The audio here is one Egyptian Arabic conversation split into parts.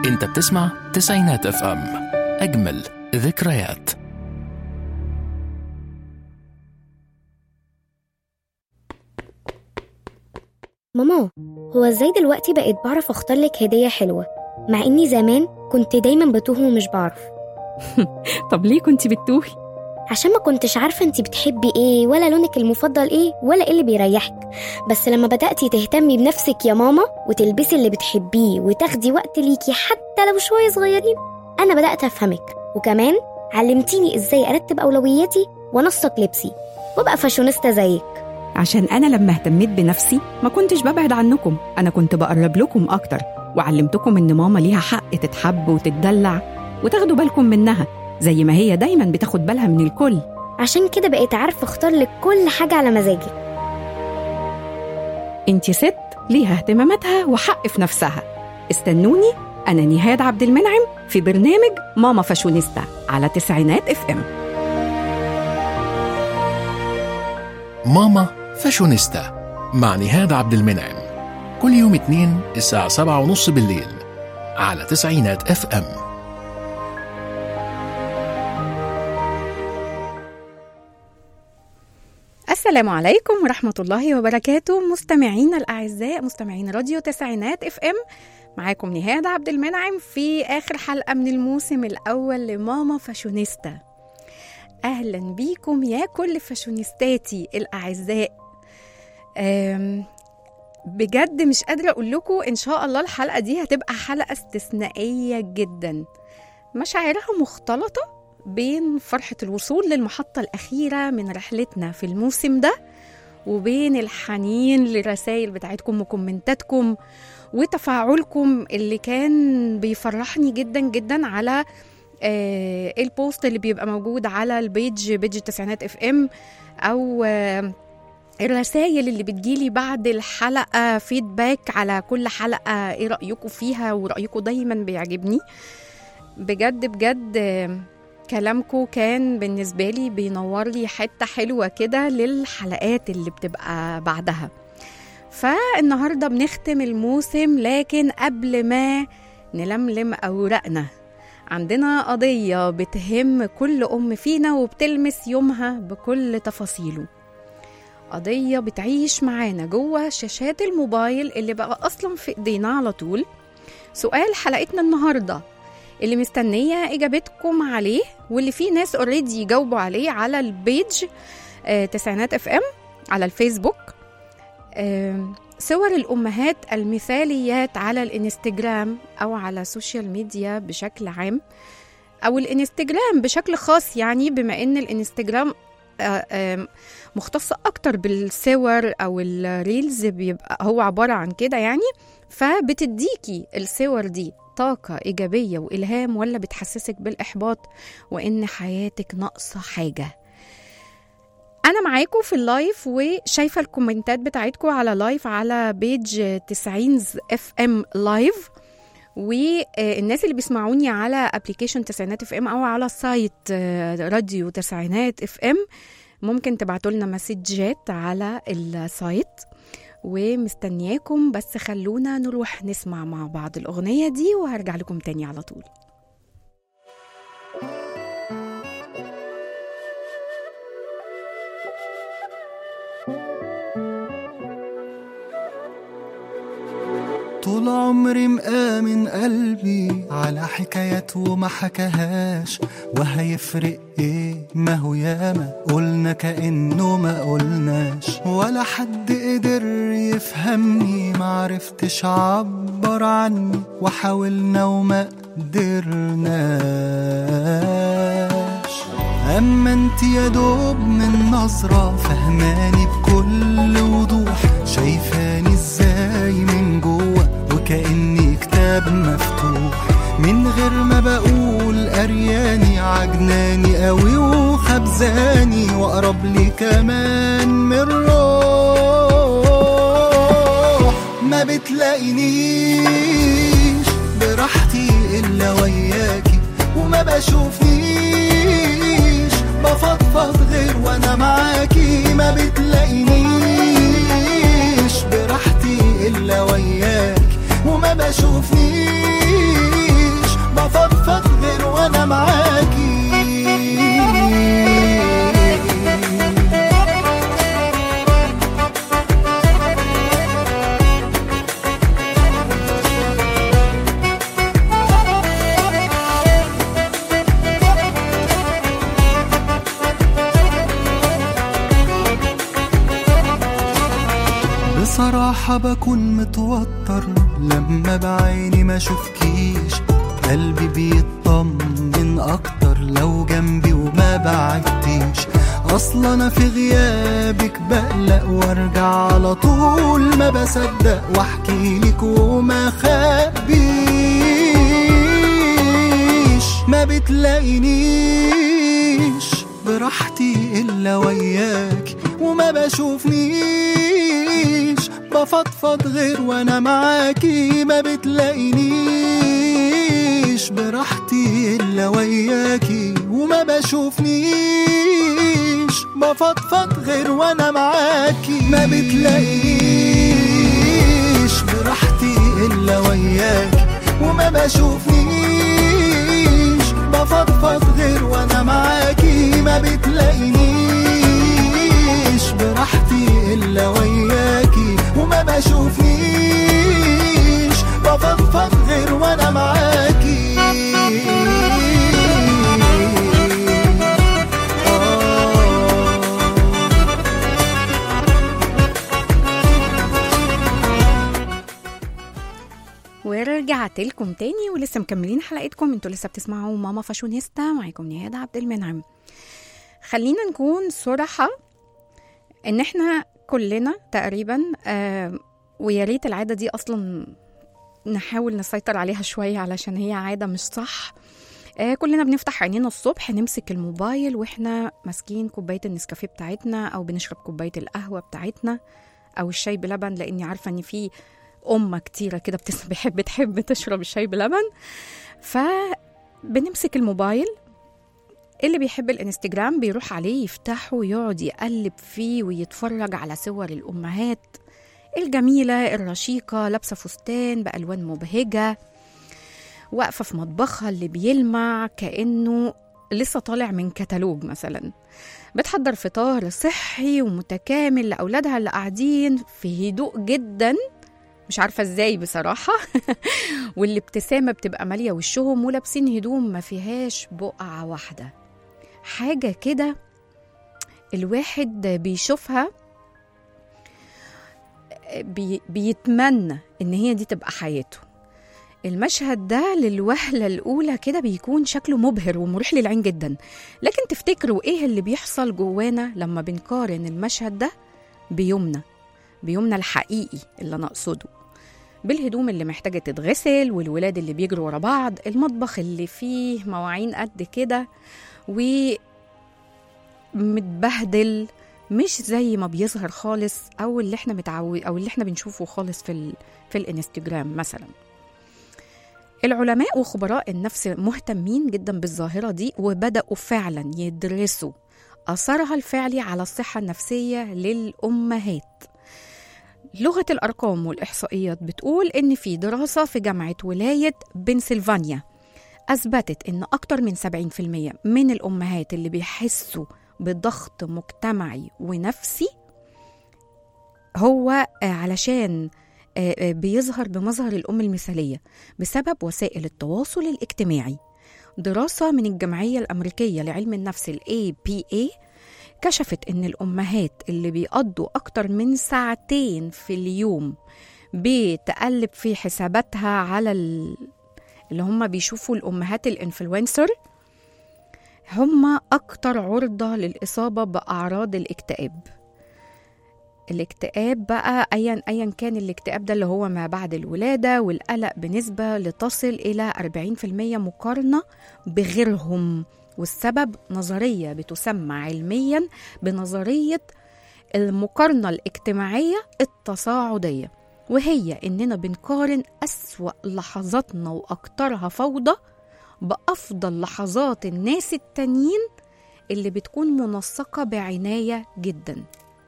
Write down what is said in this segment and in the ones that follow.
انت بتسمع تسعينات اف ام اجمل ذكريات ماما هو ازاي دلوقتي بقيت بعرف اختار لك هدية حلوة مع اني زمان كنت دايما بتوه ومش بعرف طب ليه كنت بتتوهي؟ عشان ما كنتش عارفة انتي بتحبي ايه ولا لونك المفضل ايه ولا ايه اللي بيريحك بس لما بدأتي تهتمي بنفسك يا ماما وتلبسي اللي بتحبيه وتاخدي وقت ليكي حتى لو شوية صغيرين انا بدأت افهمك وكمان علمتيني ازاي ارتب اولوياتي وانسق لبسي وابقى فاشونيستا زيك عشان أنا لما اهتميت بنفسي ما كنتش ببعد عنكم أنا كنت بقرب لكم أكتر وعلمتكم إن ماما ليها حق تتحب وتتدلع وتاخدوا بالكم منها زي ما هي دايما بتاخد بالها من الكل عشان كده بقيت عارفة اختار لك كل حاجة على مزاجي انتي ست ليها اهتماماتها وحق في نفسها استنوني أنا نهاد عبد المنعم في برنامج ماما فاشونيستا على تسعينات اف ام ماما فاشونيستا مع نهاد عبد المنعم كل يوم اثنين الساعة سبعة ونص بالليل على تسعينات اف ام السلام عليكم ورحمة الله وبركاته مستمعينا الأعزاء مستمعين راديو تسعينات اف ام معاكم نهاد عبد المنعم في آخر حلقة من الموسم الأول لماما فاشونيستا أهلا بيكم يا كل فاشونيستاتي الأعزاء أم، بجد مش قادرة أقول لكم إن شاء الله الحلقة دي هتبقى حلقة استثنائية جدا مشاعرها مختلطة بين فرحة الوصول للمحطة الأخيرة من رحلتنا في الموسم ده وبين الحنين للرسائل بتاعتكم وكومنتاتكم وتفاعلكم اللي كان بيفرحني جدا جدا على آه البوست اللي بيبقى موجود على البيج بيج التسعينات اف ام او آه الرسائل اللي بتجيلي بعد الحلقة فيدباك على كل حلقة ايه رأيكم فيها ورأيكم دايما بيعجبني بجد بجد آه، كلامكم كان بالنسبة لي بينور لي حتة حلوة كده للحلقات اللي بتبقى بعدها فالنهاردة بنختم الموسم لكن قبل ما نلملم أوراقنا عندنا قضية بتهم كل أم فينا وبتلمس يومها بكل تفاصيله قضية بتعيش معانا جوه شاشات الموبايل اللي بقى أصلا في إيدينا على طول سؤال حلقتنا النهارده اللي مستنيه اجابتكم عليه واللي فيه ناس اوريدي جاوبوا عليه على البيج آه، تسعينات اف ام على الفيسبوك آم، صور الامهات المثاليات على الانستجرام او على السوشيال ميديا بشكل عام او الانستجرام بشكل خاص يعني بما ان الانستجرام آه، آم، مختصة أكتر بالصور أو الريلز بيبقى هو عبارة عن كده يعني فبتديكي الصور دي طاقة إيجابية وإلهام ولا بتحسسك بالإحباط وإن حياتك ناقصة حاجة أنا معاكم في اللايف وشايفة الكومنتات بتاعتكم على لايف على بيج 90 اف ام لايف والناس اللي بيسمعوني على ابلكيشن تسعينات اف ام او على سايت آه، راديو تسعينات اف ام ممكن تبعتوا لنا مسجات على السايت ومستنياكم بس خلونا نروح نسمع مع بعض الأغنية دي وهرجع لكم تاني على طول طول عمري مآمن قلبي على حكايات وما حكاهاش وهيفرق ايه ما هو ياما قلنا كأنه ما قلناش ولا حد قدر يفهمني معرفتش عبر عني وحاولنا وما قدرناش اما انت يا دوب من نظرة فهماني بكل وضوح شايفاني ازاي من جوه وكأني كتاب مفتوح من غير ما بقول قرياني عجناني قوي وخبزاني واقرب لي كمان من روح ما بتلاقينيش براحتي الا وياكي وما بشوفنيش بفضفض غير وانا معاكي ما بتلاقينيش براحتي الا وياك وما بشوفنيش بصراحة بكون متوتر لما بعيني ما اشوفكيش قلبي بيطمن اكتر لو جنبي وما بعدتيش اصلا انا في غيابك بقلق وارجع على طول ما بصدق واحكي لك وما خبيش ما بتلاقينيش براحتي الا وياك وما بشوفنيش بفضفض غير وانا معاكي ما بتلاقينيش براحتي الا وياكي وما بشوفنيش بفضفض غير وانا معاكي ما بتلاقينيش براحتي الا وياكي وما بشوفنيش بفضفض غير وانا معاكي ما بتلاقينيش براحتي الا وياكي وما بشوفنيش بفضفض غير وانا معاكي آه ورجعت لكم تاني ولسه مكملين حلقتكم انتوا لسه بتسمعوا ماما فاشونيستا معاكم نهاد عبد المنعم خلينا نكون صراحة ان احنا كلنا تقريبا آه ويا ريت العادة دي اصلا نحاول نسيطر عليها شوية علشان هي عادة مش صح آه كلنا بنفتح عينينا الصبح نمسك الموبايل واحنا ماسكين كوباية النسكافيه بتاعتنا او بنشرب كوباية القهوة بتاعتنا او الشاي بلبن لاني عارفة ان في أمة كتيرة كده بتس- بتحب تحب تشرب الشاي بلبن فبنمسك الموبايل اللي بيحب الانستجرام بيروح عليه يفتحه ويقعد يقلب فيه ويتفرج على صور الأمهات الجميلة الرشيقة لابسة فستان بألوان مبهجة واقفة في مطبخها اللي بيلمع كأنه لسه طالع من كتالوج مثلا بتحضر فطار صحي ومتكامل لأولادها اللي قاعدين في هدوء جدا مش عارفة ازاي بصراحة والابتسامة بتبقى مالية وشهم ولابسين هدوم ما فيهاش بقعة واحدة حاجة كده الواحد بيشوفها بي بيتمنى ان هي دي تبقى حياته المشهد ده للوهلة الأولى كده بيكون شكله مبهر ومريح للعين جدا لكن تفتكروا إيه اللي بيحصل جوانا لما بنقارن المشهد ده بيومنا بيومنا الحقيقي اللي أنا أقصده بالهدوم اللي محتاجة تتغسل والولاد اللي بيجروا ورا بعض المطبخ اللي فيه مواعين قد كده ومتبهدل مش زي ما بيظهر خالص او اللي احنا متعود او اللي احنا بنشوفه خالص في ال... في الانستجرام مثلا العلماء وخبراء النفس مهتمين جدا بالظاهرة دي وبدأوا فعلا يدرسوا أثرها الفعلي على الصحة النفسية للأمهات لغة الأرقام والإحصائيات بتقول إن في دراسة في جامعة ولاية بنسلفانيا أثبتت إن أكتر من 70% من الأمهات اللي بيحسوا بضغط مجتمعي ونفسي هو آه، علشان آه، آه، بيظهر بمظهر الأم المثالية بسبب وسائل التواصل الاجتماعي دراسة من الجمعية الأمريكية لعلم النفس ال APA كشفت إن الأمهات اللي بيقضوا أكتر من ساعتين في اليوم بتقلب في حساباتها على ال... اللي هم بيشوفوا الأمهات الإنفلونسر هم أكتر عرضة للإصابة بأعراض الاكتئاب الاكتئاب بقى ايا ايا كان الاكتئاب ده اللي هو ما بعد الولاده والقلق بنسبه لتصل الى 40% مقارنه بغيرهم والسبب نظريه بتسمى علميا بنظريه المقارنه الاجتماعيه التصاعديه وهي اننا بنقارن اسوا لحظاتنا واكترها فوضى بافضل لحظات الناس التانيين اللي بتكون منسقه بعنايه جدا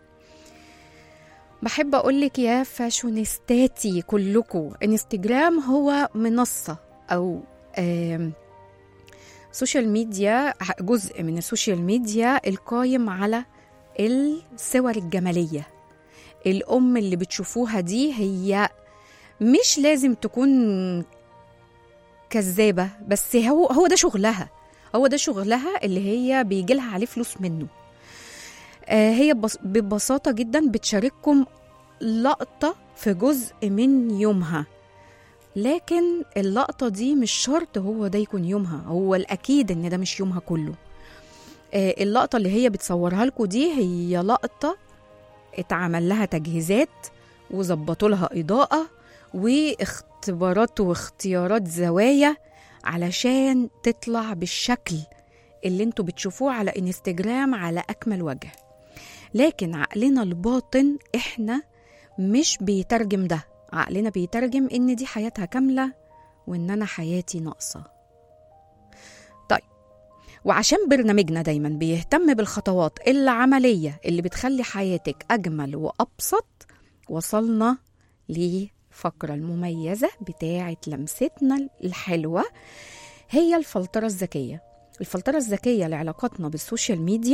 بحب أقولك يا فاشونيستاتي كلكم انستجرام هو منصة أو آم، سوشيال ميديا جزء من السوشيال ميديا القايم على الصور الجمالية الأم اللي بتشوفوها دي هي مش لازم تكون كذابة بس هو هو ده شغلها هو ده شغلها اللي هي بيجيلها عليه فلوس منه آه، هي ببس- ببساطة جدا بتشارككم لقطة في جزء من يومها لكن اللقطة دي مش شرط هو ده يكون يومها هو الأكيد إن ده مش يومها كله آه، اللقطة اللي هي بتصورها لكم دي هي لقطة اتعمل لها تجهيزات وظبطوا لها إضاءة واختبارات واختيارات زوايا علشان تطلع بالشكل اللي انتوا بتشوفوه على انستجرام على أكمل وجه لكن عقلنا الباطن احنا مش بيترجم ده عقلنا بيترجم ان دي حياتها كاملة وان انا حياتي ناقصة طيب وعشان برنامجنا دايما بيهتم بالخطوات العملية اللي بتخلي حياتك أجمل وأبسط وصلنا لفقرة المميزة بتاعة لمستنا الحلوة هي الفلترة الذكية الفلترة الذكية لعلاقاتنا بالسوشيال ميديا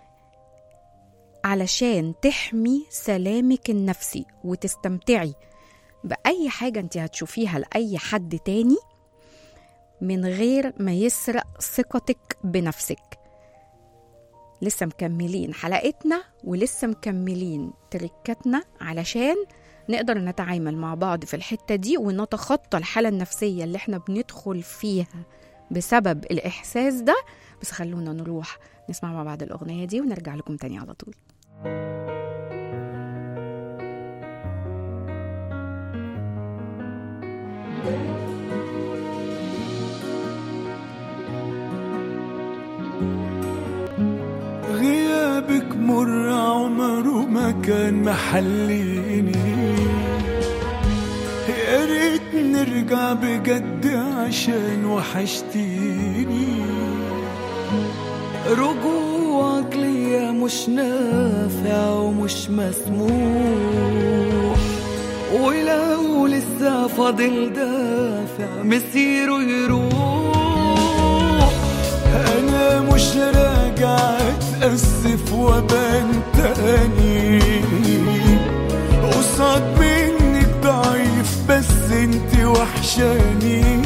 علشان تحمي سلامك النفسي وتستمتعي بأي حاجة انت هتشوفيها لأي حد تاني من غير ما يسرق ثقتك بنفسك لسه مكملين حلقتنا ولسه مكملين تركاتنا علشان نقدر نتعامل مع بعض في الحتة دي ونتخطى الحالة النفسية اللي احنا بندخل فيها بسبب الإحساس ده بس خلونا نروح نسمع مع بعض الأغنية دي ونرجع لكم تاني على طول غيابك مر عمره ما كان محليني يا ريت نرجع بجد عشان وحشتيني رجوعك ليا مش نافع ومش مسموح ولو لسه فاضل دافع مسيره يروح انا مش راجع اتاسف وابان تاني قصاد منك ضعيف بس انت وحشاني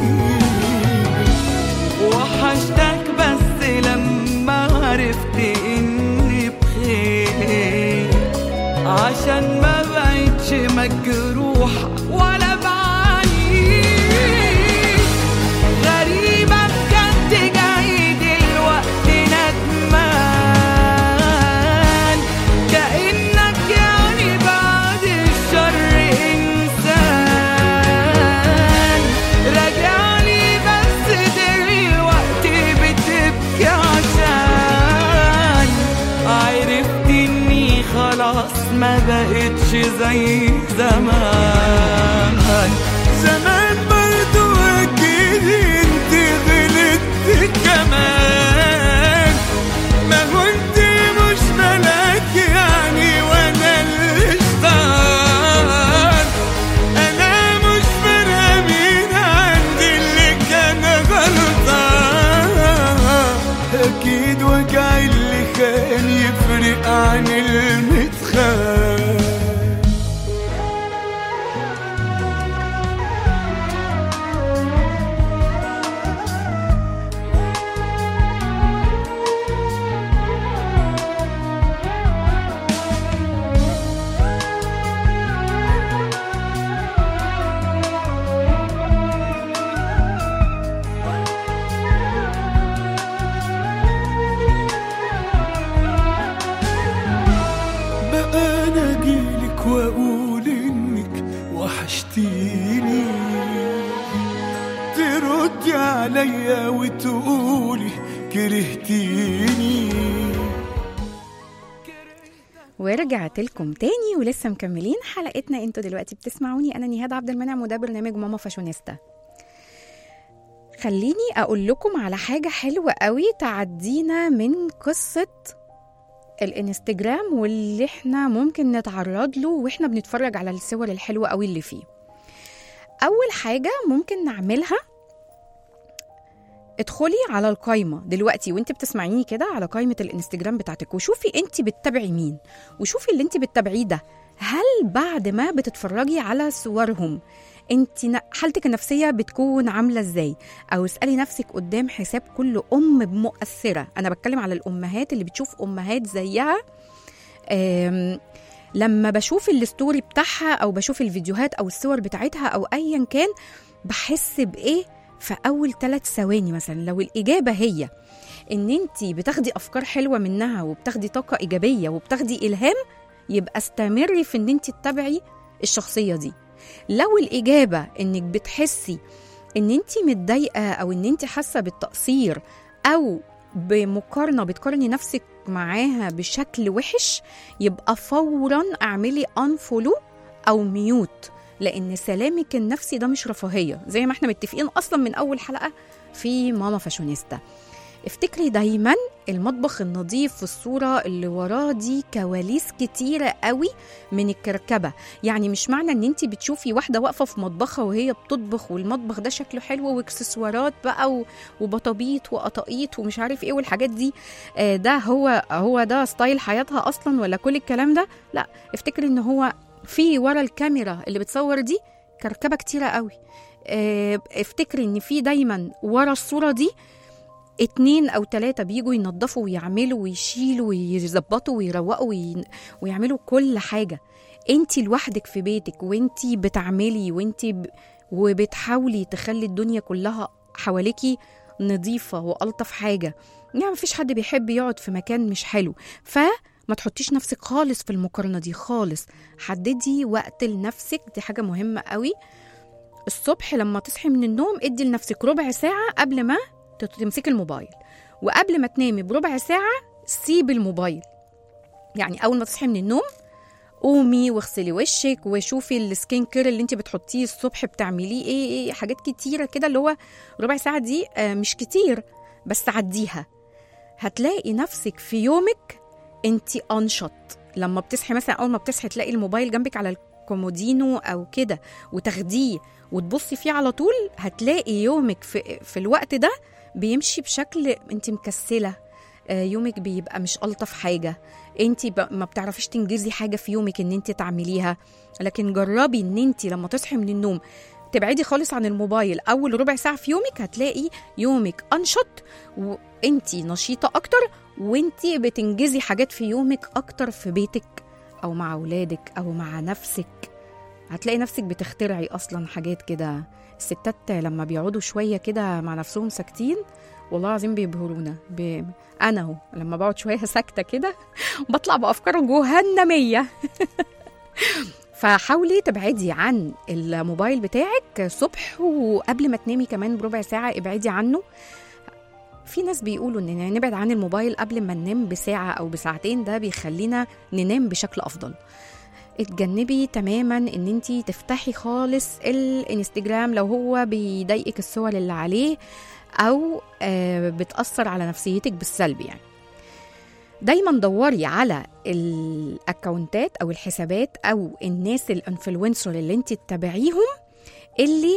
وحشتك بس لما عرفت اني بخير عشان ما بقتش مجروح ولا بعاني غريبة بجد جاي دلوقتي ندمان كأنك يعني بعد الشر إنسان راجعلي بس دلوقتي بتبكي عشان عرفت إني خلاص ما بقتش زي زمان زمان برضو أكيد انت غلطت كمان ما كنت مش ملاك يعني وانا اللي اشتغل انا مش فارقه مين عندي اللي كان غلطان اكيد وجع اللي كان يفرق عن المتخان بقى انا اجيلك واقول انك وحشتيني تردي عليا وتقولي كرهتيني ورجعت لكم تاني ولسه مكملين حلقتنا انتوا دلوقتي بتسمعوني انا نهاد عبد المنعم وده برنامج ماما فاشونيستا خليني اقول لكم على حاجه حلوه قوي تعدينا من قصه الانستجرام واللي احنا ممكن نتعرض له واحنا بنتفرج على الصور الحلوه قوي اللي فيه اول حاجه ممكن نعملها ادخلي على القايمة دلوقتي وانت بتسمعيني كده على قايمة الانستجرام بتاعتك وشوفي انت بتتابعي مين وشوفي اللي انت بتتابعيه ده هل بعد ما بتتفرجي على صورهم انت ن- حالتك النفسية بتكون عاملة ازاي او اسألي نفسك قدام حساب كل ام مؤثرة انا بتكلم على الامهات اللي بتشوف امهات زيها آم، لما بشوف الستوري بتاعها او بشوف الفيديوهات او الصور بتاعتها او ايا كان بحس بايه في اول ثلاث ثواني مثلا لو الاجابه هي ان انت بتاخدي افكار حلوه منها وبتاخدي طاقه ايجابيه وبتاخدي الهام يبقى استمري في ان انت تتابعي الشخصيه دي لو الاجابه انك بتحسي ان انت متضايقه او ان انت حاسه بالتقصير او بمقارنه بتقارني نفسك معاها بشكل وحش يبقى فورا اعملي انفولو او ميوت لان سلامك النفسي ده مش رفاهيه زي ما احنا متفقين اصلا من اول حلقه في ماما فاشونيستا افتكري دايما المطبخ النظيف في الصورة اللي وراه دي كواليس كتيرة قوي من الكركبة يعني مش معنى ان انت بتشوفي واحدة واقفة في مطبخها وهي بتطبخ والمطبخ ده شكله حلو واكسسوارات بقى و- وبطابيط وقطاقيط ومش عارف ايه والحاجات دي آه، ده هو هو ده ستايل حياتها اصلا ولا كل الكلام ده لا افتكري ان هو في ورا الكاميرا اللي بتصور دي كركبة كتيرة قوي آه، افتكري ان في دايما ورا الصورة دي اتنين او تلاتة بيجوا ينظفوا ويعملوا ويشيلوا ويظبطوا ويروقوا وي... ويعملوا كل حاجة انتي لوحدك في بيتك وانتي بتعملي وانتي ب... وبتحاولي تخلي الدنيا كلها حواليكي نظيفة وألطف حاجة يعني مفيش حد بيحب يقعد في مكان مش حلو فما تحطيش نفسك خالص في المقارنة دي خالص حددي وقت لنفسك دي حاجة مهمة قوي الصبح لما تصحي من النوم ادي لنفسك ربع ساعة قبل ما تمسكي الموبايل وقبل ما تنامي بربع ساعة سيبي الموبايل يعني أول ما تصحي من النوم قومي واغسلي وشك وشوفي السكين كير اللي انت بتحطيه الصبح بتعمليه ايه, ايه حاجات كتيرة كده اللي هو ربع ساعة دي آه، مش كتير بس عديها هتلاقي نفسك في يومك انت انشط لما بتصحي مثلا اول ما بتصحي تلاقي الموبايل جنبك على الكومودينو او كده وتاخديه وتبصي فيه على طول هتلاقي يومك في, في الوقت ده بيمشي بشكل انت مكسله آه، يومك بيبقى مش الطف حاجه انت ب- ما بتعرفيش تنجزي حاجه في يومك ان انت تعمليها لكن جربي ان انت لما تصحي من النوم تبعدي خالص عن الموبايل اول ربع ساعه في يومك هتلاقي يومك انشط وانت نشيطه اكتر وانت بتنجزي حاجات في يومك اكتر في بيتك او مع اولادك او مع نفسك هتلاقي نفسك بتخترعي اصلا حاجات كده الستات لما بيقعدوا شويه كده مع نفسهم ساكتين والله العظيم بيبهرونا ب... انا اهو لما بقعد شويه ساكته كده بطلع بافكار جهنميه فحاولي تبعدي عن الموبايل بتاعك الصبح وقبل ما تنامي كمان بربع ساعه ابعدي عنه في ناس بيقولوا ان نبعد عن الموبايل قبل ما ننام بساعه او بساعتين ده بيخلينا ننام بشكل افضل اتجنبي تماما ان انت تفتحي خالص الانستجرام لو هو بيضايقك الصور اللي عليه او آه، بتاثر على نفسيتك بالسلب يعني دايما دوري على الاكونتات او الحسابات او الناس الانفلونسر اللي انت تتابعيهم اللي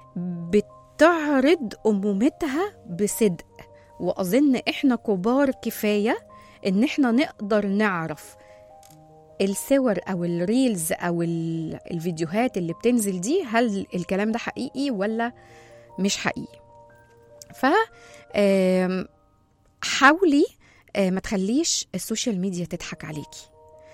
بتعرض امومتها بصدق واظن احنا كبار كفايه ان احنا نقدر نعرف الصور او الريلز او ال- الفيديوهات اللي بتنزل دي هل الكلام ده حقيقي ولا مش حقيقي ف آم، حاولي آه، ما تخليش السوشيال ميديا تضحك عليكي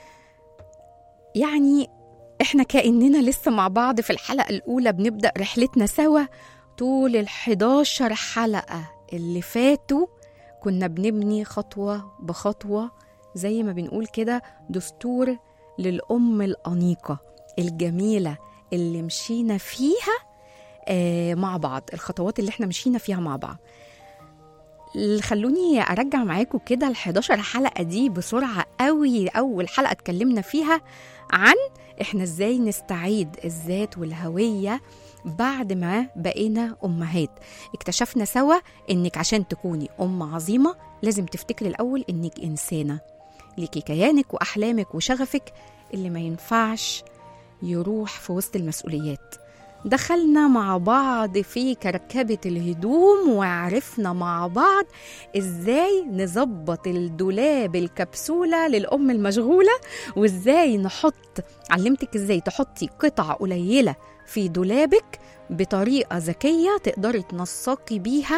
يعني احنا كأننا لسه مع بعض في الحلقة الأولى بنبدأ رحلتنا سوا طول ال 11 حلقة اللي فاتوا كنا بنبني خطوة بخطوة زي ما بنقول كده دستور للأم الأنيقة الجميلة اللي مشينا فيها آه، مع بعض الخطوات اللي احنا مشينا فيها مع بعض ال- خلوني ارجع معاكم كده ال 11 حلقه دي بسرعه قوي اول حلقه اتكلمنا فيها عن احنا ازاي نستعيد الذات والهويه بعد ما بقينا امهات اكتشفنا سوا انك عشان تكوني ام عظيمه لازم تفتكري الاول انك انسانه ليكي كيانك واحلامك وشغفك اللي ما ينفعش يروح في وسط المسؤوليات دخلنا مع بعض في كركبة الهدوم وعرفنا مع بعض ازاي نظبط الدولاب الكبسولة للأم المشغولة وازاي نحط علمتك ازاي تحطي قطع قليلة في دولابك بطريقة ذكية تقدري تنسقي بيها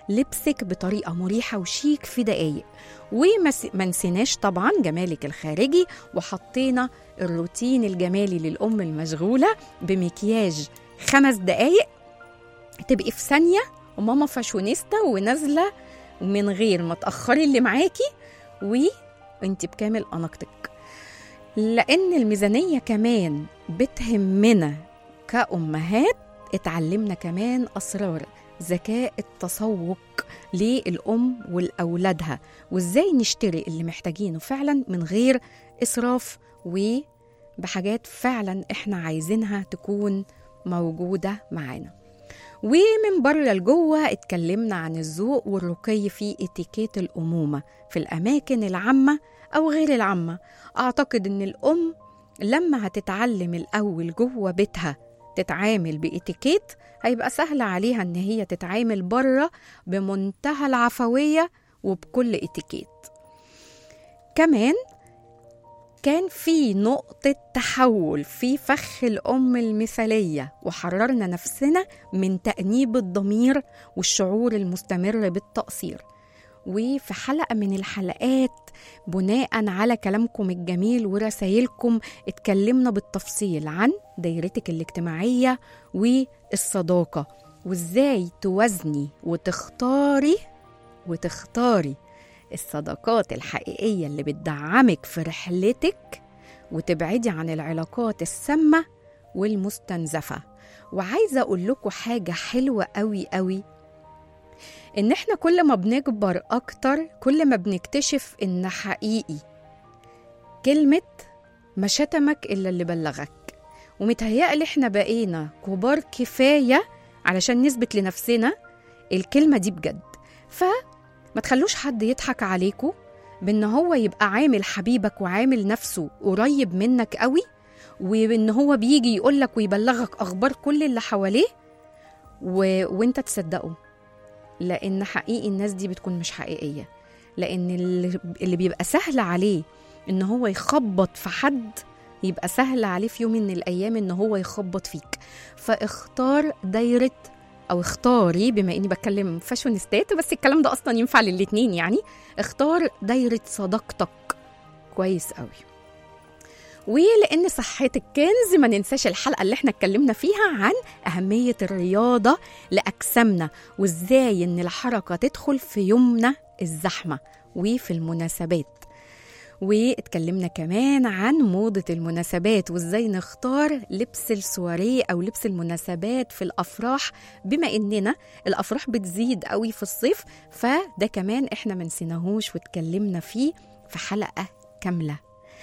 لبسك بطريقة مريحة وشيك في دقايق وما نسيناش طبعا جمالك الخارجي وحطينا الروتين الجمالي للأم المشغولة بمكياج خمس دقايق تبقي في ثانية وماما فاشونيستا ونازلة من غير ما تأخري اللي معاكي وانت بكامل أناقتك لأن الميزانية كمان بتهمنا كأمهات اتعلمنا كمان أسرار ذكاء التسوق للأم ولأولادها وإزاي نشتري اللي محتاجينه فعلا من غير إسراف وبحاجات فعلا إحنا عايزينها تكون موجودة معانا ومن بره لجوه اتكلمنا عن الذوق والرقي في اتيكيت الأمومة في الأماكن العامة أو غير العامة أعتقد إن الأم لما هتتعلم الأول جوه بيتها تتعامل بإتيكيت هيبقى سهل عليها إن هي تتعامل بره بمنتهى العفوية وبكل إتيكيت كمان كان في نقطة تحول في فخ الأم المثالية وحررنا نفسنا من تأنيب الضمير والشعور المستمر بالتقصير وفي حلقة من الحلقات بناء على كلامكم الجميل ورسايلكم اتكلمنا بالتفصيل عن دايرتك الاجتماعية والصداقة وازاي توازني وتختاري وتختاري الصداقات الحقيقية اللي بتدعمك في رحلتك وتبعدي عن العلاقات السامة والمستنزفة وعايزة أقول لكم حاجة حلوة قوي قوي إن إحنا كل ما بنكبر أكتر كل ما بنكتشف إن حقيقي كلمة ما شتمك إلا اللي بلغك ومتهيألي إحنا بقينا كبار كفاية علشان نثبت لنفسنا الكلمة دي بجد فما تخلوش حد يضحك عليكم بإن هو يبقى عامل حبيبك وعامل نفسه قريب منك قوي وإن هو بيجي يقولك ويبلغك أخبار كل اللي حواليه و... وإنت تصدقه لان حقيقي الناس دي بتكون مش حقيقيه لان اللي بيبقى سهل عليه ان هو يخبط في حد يبقى سهل عليه في يوم من الايام ان هو يخبط فيك فاختار دايره او اختاري بما اني بتكلم فاشونستات بس الكلام ده اصلا ينفع للاتنين يعني اختار دايره صداقتك كويس قوي ولان صحتك كنز ما ننساش الحلقه اللي احنا اتكلمنا فيها عن اهميه الرياضه لاجسامنا وازاي ان الحركه تدخل في يومنا الزحمه وفي المناسبات واتكلمنا كمان عن موضة المناسبات وازاي نختار لبس السواريه او لبس المناسبات في الافراح بما اننا الافراح بتزيد قوي في الصيف فده كمان احنا منسيناهوش واتكلمنا فيه في حلقة كاملة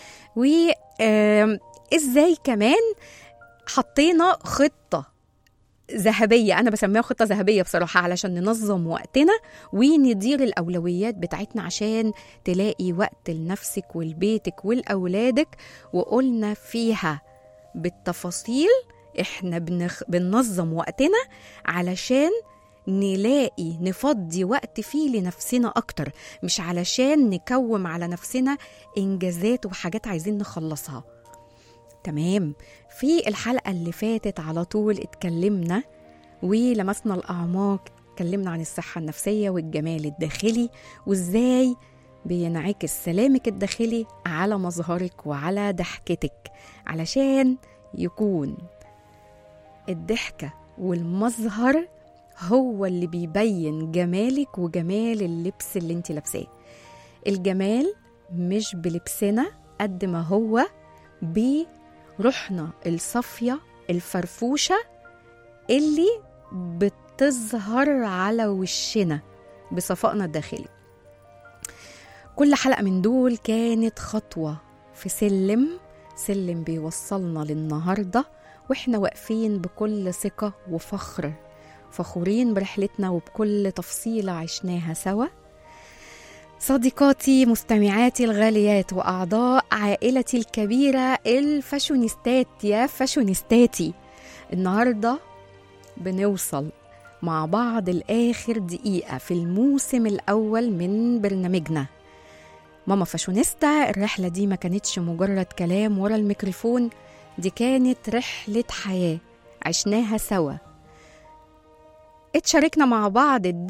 وازاي كمان حطينا خطه ذهبيه انا بسميها خطه ذهبيه بصراحه علشان ننظم وقتنا وندير الاولويات بتاعتنا عشان تلاقي وقت لنفسك ولبيتك ولاولادك وقلنا فيها بالتفاصيل احنا بنخ... بننظم وقتنا علشان نلاقي نفضي وقت فيه لنفسنا أكتر مش علشان نكوم على نفسنا إنجازات وحاجات عايزين نخلصها تمام في الحلقة اللي فاتت على طول اتكلمنا ولمسنا الأعماق اتكلمنا عن الصحة النفسية والجمال الداخلي وازاي بينعكس سلامك الداخلي على مظهرك وعلى ضحكتك علشان يكون الضحكة والمظهر هو اللي بيبين جمالك وجمال اللبس اللي انت لابساه الجمال مش بلبسنا قد ما هو بروحنا الصافية الفرفوشة اللي بتظهر على وشنا بصفائنا الداخلي كل حلقة من دول كانت خطوة في سلم سلم بيوصلنا للنهاردة واحنا واقفين بكل ثقة وفخر فخورين برحلتنا وبكل تفصيلة عشناها سوا صديقاتي مستمعاتي الغاليات وأعضاء عائلتي الكبيرة الفاشونيستات يا فاشونيستاتي النهاردة بنوصل مع بعض الآخر دقيقة في الموسم الأول من برنامجنا ماما فاشونيستا الرحلة دي ما كانتش مجرد كلام ورا الميكروفون دي كانت رحلة حياة عشناها سوا اتشاركنا مع بعض الضحك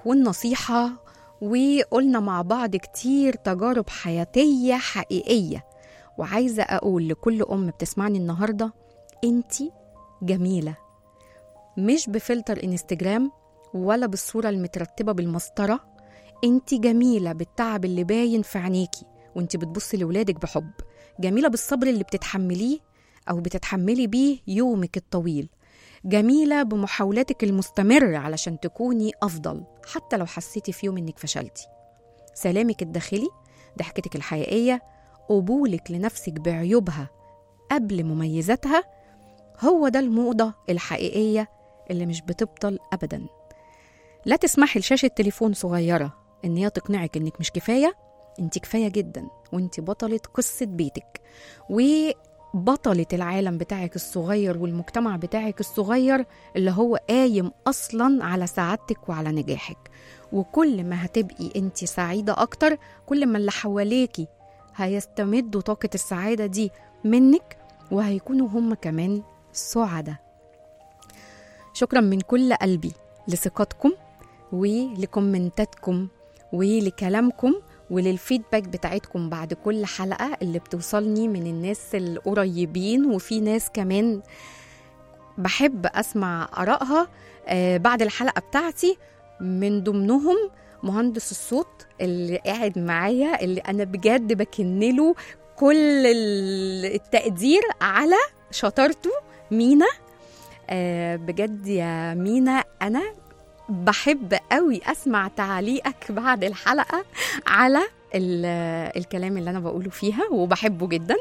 والنصيحة وقلنا مع بعض كتير تجارب حياتية حقيقية وعايزة أقول لكل أم بتسمعني النهاردة أنتي جميلة مش بفلتر انستجرام ولا بالصورة المترتبة بالمسطرة انتي جميلة بالتعب اللي باين في عينيكي وانتي بتبصي لولادك بحب جميلة بالصبر اللي بتتحمليه أو بتتحملي بيه يومك الطويل جميلة بمحاولاتك المستمرة علشان تكوني أفضل حتى لو حسيتي في يوم إنك فشلتي سلامك الداخلي ضحكتك الحقيقية قبولك لنفسك بعيوبها قبل مميزاتها هو ده الموضة الحقيقية اللي مش بتبطل أبدا لا تسمحي لشاشة تليفون صغيرة إن هي تقنعك إنك مش كفاية انت كفاية جدا وانت بطلة قصة بيتك وبطلة العالم بتاعك الصغير والمجتمع بتاعك الصغير اللي هو قايم أصلا على سعادتك وعلى نجاحك وكل ما هتبقي انت سعيدة أكتر كل ما اللي حواليكي هيستمدوا طاقة السعادة دي منك وهيكونوا هم كمان سعداء شكرا من كل قلبي لثقتكم ولكومنتاتكم ولكلامكم وللفيدباك بتاعتكم بعد كل حلقة اللي بتوصلني من الناس القريبين وفي ناس كمان بحب أسمع آرائها آه، بعد الحلقة بتاعتي من ضمنهم مهندس الصوت اللي قاعد معايا اللي أنا بجد بكنله كل ال- التقدير على شطارته مينا آه، بجد يا مينا أنا بحب قوي أسمع تعليقك بعد الحلقة على ال- الكلام اللي أنا بقوله فيها وبحبه جدا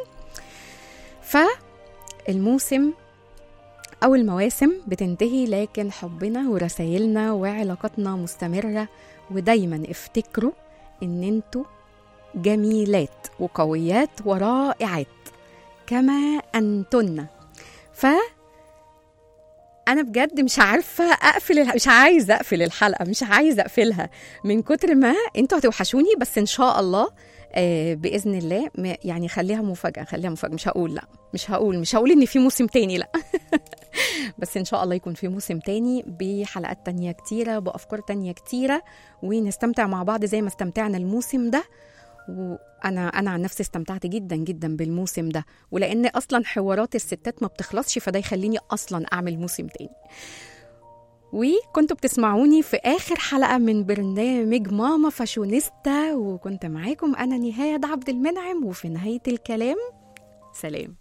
فالموسم أو المواسم بتنتهي لكن حبنا ورسايلنا وعلاقاتنا مستمرة ودايما افتكروا إن انتوا جميلات وقويات ورائعات كما أنتن ف انا بجد مش عارفه اقفل الح... مش عايزه اقفل الحلقه مش عايزه اقفلها من كتر ما انتوا هتوحشوني بس ان شاء الله آه باذن الله م- يعني خليها مفاجاه خليها مفاجاه مش هقول لا مش هقول مش هقول ان في موسم تاني لا بس ان شاء الله يكون في موسم تاني بحلقات تانية كتيره بافكار تانية كتيره ونستمتع مع بعض زي ما استمتعنا الموسم ده وانا انا عن نفسي استمتعت جدا جدا بالموسم ده ولان اصلا حوارات الستات ما بتخلصش فده يخليني اصلا اعمل موسم تاني وكنتوا بتسمعوني في اخر حلقه من برنامج ماما فاشونيستا وكنت معاكم انا نهاد عبد المنعم وفي نهايه الكلام سلام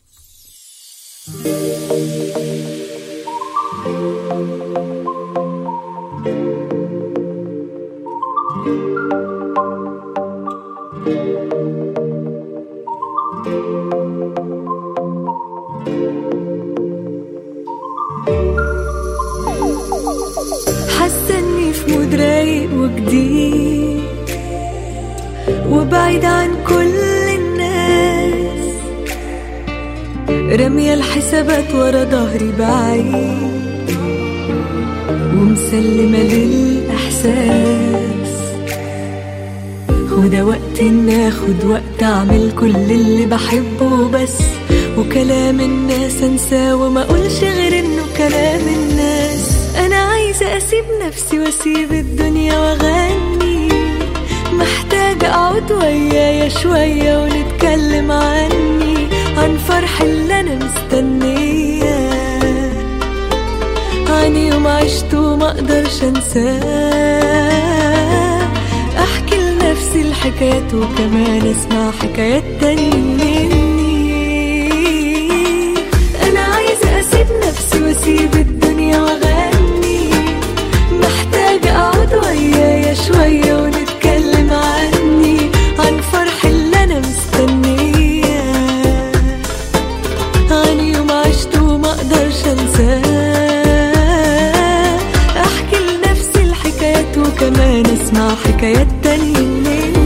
حاسه اني في مود رايق وجديد وبعيد عن كل الناس رامية الحسابات ورا ظهري بعيد ومسلمة للإحساس وده وقت إن آخد وقت أعمل كل اللي بحبه بس وكلام الناس أنساه وما أقولش غير إنه كلام الناس أنا عايزة أسيب نفسي وأسيب الدنيا وأغني محتاجة أقعد ويايا شوية ونتكلم عني عن فرح اللي أنا مستنياه عن يوم عشته ما اقدرش انساه احكي لنفسي الحكايات وكمان اسمع حكايات تاني مني انا عايزه اسيب نفسي واسيب الدنيا واغني محتاجه اقعد ويايا شويه ونتكلم عني عن فرح اللي انا مستنياه عن يوم عشته وما اقدرش انساه احكي لنفسي الحكايات وكمان اسمع حكايات تانية مني